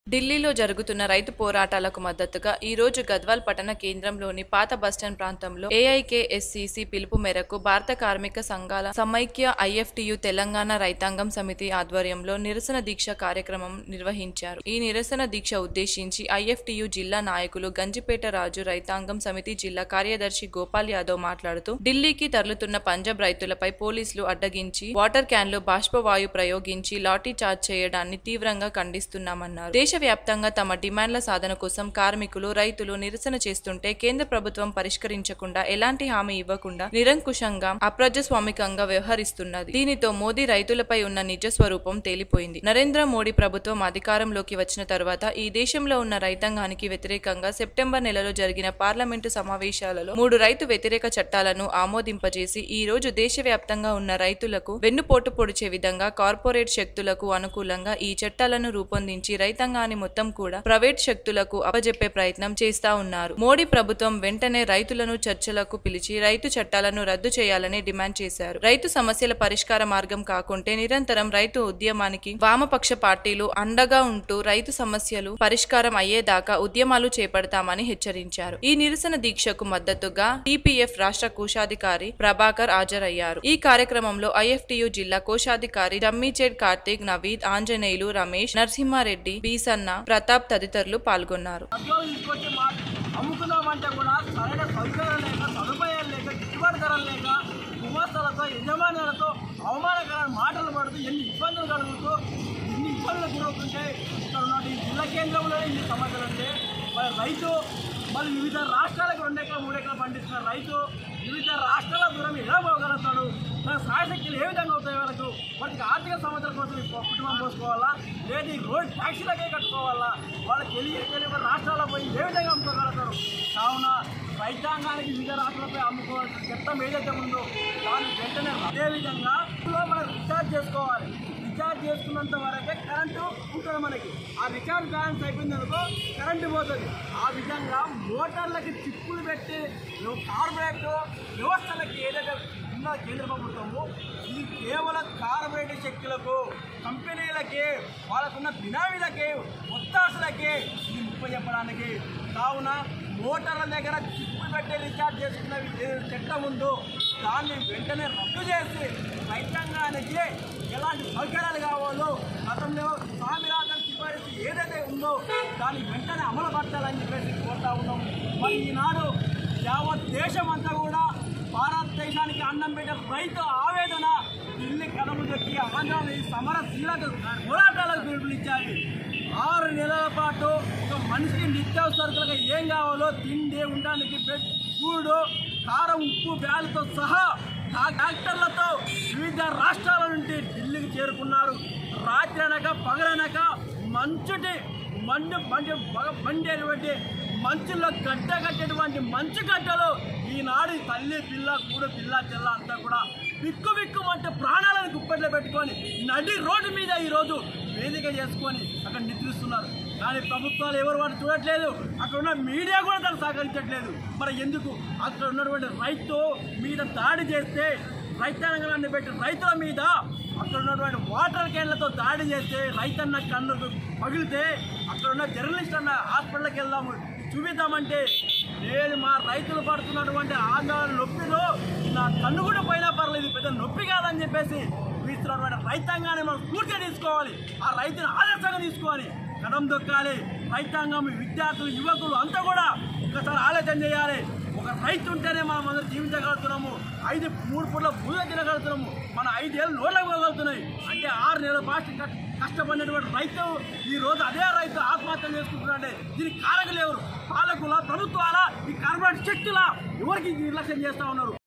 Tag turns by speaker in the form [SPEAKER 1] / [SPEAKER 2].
[SPEAKER 1] ఢిల్లీలో జరుగుతున్న రైతు పోరాటాలకు మద్దతుగా ఈ రోజు గద్వాల్ పట్టణ కేంద్రంలోని పాత బస్టాండ్ ప్రాంతంలో ఏఐకేఎస్సిసి పిలుపు మేరకు భారత కార్మిక సంఘాల సమైక్య ఐఎఫ్టియు తెలంగాణ రైతాంగం సమితి ఆధ్వర్యంలో నిరసన దీక్ష కార్యక్రమం నిర్వహించారు ఈ నిరసన దీక్ష ఉద్దేశించి ఐఎఫ్టియు జిల్లా నాయకులు గంజిపేట రాజు రైతాంగం సమితి జిల్లా కార్యదర్శి గోపాల్ యాదవ్ మాట్లాడుతూ ఢిల్లీకి తరలుతున్న పంజాబ్ రైతులపై పోలీసులు అడ్డగించి వాటర్ క్యాన్లు బాష్పవాయు ప్రయోగించి లాఠీ చార్జ్ చేయడాన్ని తీవ్రంగా ఖండిస్తున్నామన్నారు దేశవ్యాప్తంగా తమ డిమాండ్ల సాధన కోసం కార్మికులు రైతులు నిరసన చేస్తుంటే కేంద్ర ప్రభుత్వం పరిష్కరించకుండా ఎలాంటి హామీ ఇవ్వకుండా నిరంకుశంగా అప్రజాస్వామికంగా వ్యవహరిస్తున్నది దీనితో మోదీ రైతులపై ఉన్న నిజ స్వరూపం తేలిపోయింది నరేంద్ర మోడీ ప్రభుత్వం అధికారంలోకి వచ్చిన తర్వాత ఈ దేశంలో ఉన్న రైతాంగానికి వ్యతిరేకంగా సెప్టెంబర్ నెలలో జరిగిన పార్లమెంటు సమావేశాలలో మూడు రైతు వ్యతిరేక చట్టాలను ఆమోదింపజేసి ఈ రోజు దేశవ్యాప్తంగా ఉన్న రైతులకు వెన్నుపోటు పొడిచే విధంగా కార్పొరేట్ శక్తులకు అనుకూలంగా ఈ చట్టాలను రూపొందించి రైతాంగాన్ని మొత్తం కూడా ప్రైవేట్ శక్తులకు అప్పజెప్పే ప్రయత్నం చేస్తా ఉన్నారు మోడీ ప్రభుత్వం వెంటనే రైతులను చర్చలకు పిలిచి రైతు చట్టాలను రద్దు చేయాలని డిమాండ్ చేశారు రైతు సమస్యల పరిష్కార మార్గం కాకుంటే నిరంతరం రైతు ఉద్యమానికి వామపక్ష పార్టీలు అండగా ఉంటూ రైతు సమస్యలు పరిష్కారం అయ్యేదాకా ఉద్యమాలు చేపడతామని హెచ్చరించారు ఈ నిరసన దీక్షకు మద్దతుగా టిపిఎఫ్ రాష్ట్ర కోశాధికారి ప్రభాకర్ హాజరయ్యారు ఈ కార్యక్రమంలో ఐఎఫ్టియు జిల్లా కోశాధికారి జమ్మీచేడ్ కార్తీక్ నవీద్ ఆంజనేయులు రమేష్ నరసింహారెడ్డి బీసన్న ప్రతాప్ తదితరులు పాల్గొన్నారు
[SPEAKER 2] మద్యం తీసుకొచ్చి మా అమ్ముకుందామంటే కూడా సరైన సౌకర్యాలు లేక సదుపాయాలు లేక గిట్టుబాటు ధరలు లేక గుమాస్తాలతో యజమానులతో అవమానకరమైన మాటలు పడుతూ ఎన్ని ఇబ్బందులు కలుగుతూ ఎన్ని ఇబ్బందులు గురవుతుంటే ఇక్కడ ఉన్న ఈ జిల్లా కేంద్రంలోనే ఇన్ని సమస్యలు ఉంటే మరి రైతు మరి వివిధ రాష్ట్రాలకు రెండు ఎకరాలు మూడు ఎకరాలు పండిస్తున్న రైతు వివిధ రాష్ట్రాల దూరం ఎలా పోగలుగుతాడు తన సాయశక్తులు ఏ విధంగా అవుతాయి వాళ్ళకు వాటికి ఆర్థిక సమస్యల కోసం ఈ కుటుంబం పోసుకోవాలా లేదు ఈ రోడ్ ట్యాక్సీలకే కట్టుకోవాలా వాళ్ళకి తెలియ తెలియక రాష్ట్రాల్లో పోయి ఏ విధంగా అమ్ముకోగలుగుతారు కావున రైతాంగానికి వివిధ రాష్ట్రాలపై అమ్ముకోవాల్సిన చట్టం ఏదైతే ఉందో దాన్ని వెంటనే అదేవిధంగా ఇందులో మనం రీఛార్జ్ చేసుకోవాలి రీఛార్జ్ చేసుకున్నంత వరకే కరెంటు ఉంటుంది మనకి ఆ రీఛార్జ్ బ్యాలెన్స్ అయిపోయింది అనుకో కరెంటు పోతుంది ఆ విధంగా మోటార్లకి చిప్పులు పెట్టి కార్పొరేట్ వ్యవస్థలకి ఏదైతే ఉన్న కేంద్ర ప్రభుత్వము ఇది కేవలం కార్పొరేట్ శక్తులకు కంపెనీలకి వాళ్ళకున్న బినామీలకి ఒత్తాసులకి ఇది ముప్ప చెప్పడానికి కావున మోటార్ల దగ్గర చిప్పులు పెట్టి రీఛార్జ్ చేసుకున్న ఏదైతే చట్టం ఉందో దాన్ని వెంటనే రద్దు చేసి రైతాంగానికి ఎలాంటి సౌకర్యాలు కావాలో గతంలో స్వామిరాజన్ సిఫారసు ఏదైతే ఉందో దాన్ని వెంటనే అమలు పరచాలని చెప్పేసి కోరుతా ఉన్నాం మరి ఈనాడు యావత్ దేశం అంతా కూడా భారతదేశానికి అన్నం పెట్టే రైతు ఆవేదన ఢిల్లీ కదము దొక్కి ఆంధ్ర సమరశీలకు పోరాటాలకు పిలుపునిచ్చాయి ఆరు నెలల పాటు ఒక మనిషికి నిత్యావసరకులుగా ఏం కావాలో తిండి ఉండడానికి బెడ్ ఫుడ్ కారం ఉప్పు బ్యాలతో సహా ఆ డాక్టర్లతో వివిధ రాష్ట్రాల నుండి ఢిల్లీకి చేరుకున్నారు రాత్రి అనక పగలనక మంచుటి మండు మండు బగ మండేటువంటి మంచులో గడ్డ కట్టేటువంటి మంచు గడ్డలు ఈనాడు ఈ తల్లి పిల్ల కూడ పిల్ల చెల్ల అంతా కూడా బిక్కు బిక్కుమంటే ప్రాణాలను గుప్పెట్లో పెట్టుకొని నడి రోడ్డు మీద ఈరోజు వేదిక చేసుకొని అక్కడ నిద్రిస్తున్నారు కానీ ప్రభుత్వాలు ఎవరు వాడు చూడట్లేదు అక్కడ ఉన్న మీడియా కూడా దాన్ని సహకరించట్లేదు మరి ఎందుకు అక్కడ ఉన్నటువంటి రైతు మీద దాడి చేస్తే రైతాంగాన్ని పెట్టి రైతుల మీద అక్కడ ఉన్నటువంటి వాటర్ క్యాన్లతో దాడి చేస్తే రైతన్న కన్ను పగిలితే అక్కడ ఉన్న జర్నలిస్ట్ అన్న హాస్పిటల్కి వెళ్దాము చూపిద్దామంటే నేను మా రైతులు పడుతున్నటువంటి ఆందోళన నొప్పిలో నా కన్ను కూడా పోయినా పర్లేదు పెద్ద నొప్పి కాదని చెప్పేసి వీస్తున్నటువంటి రైతాంగాన్ని మనం పూర్తిగా తీసుకోవాలి ఆ రైతుని ఆదర్శంగా తీసుకోవాలి కదం దొక్కాలి రైతాంగం విద్యార్థులు యువకులు అంతా కూడా ఒకసారి ఆలోచన చేయాలి ఒక రైతు ఉంటేనే మనం అందరూ జీవించగలుగుతున్నాము ఐదు మూడు పూట్ల పూజ తినగలుగుతున్నాము మన ఐదేళ్ళు నోట్లకు పోగలుగుతున్నాయి అంటే ఆరు నెలల పాటు కష్టపడినటువంటి రైతు ఈ రోజు అదే రైతు ఆత్మహత్య చేసుకుంటున్నాడే దీనికి కారకులు ఎవరు పాలకుల ప్రభుత్వాల ఈ కార్పొరేట్ శక్తుల ఎవరికి నిర్లక్ష్యం చేస్తా ఉన్నారు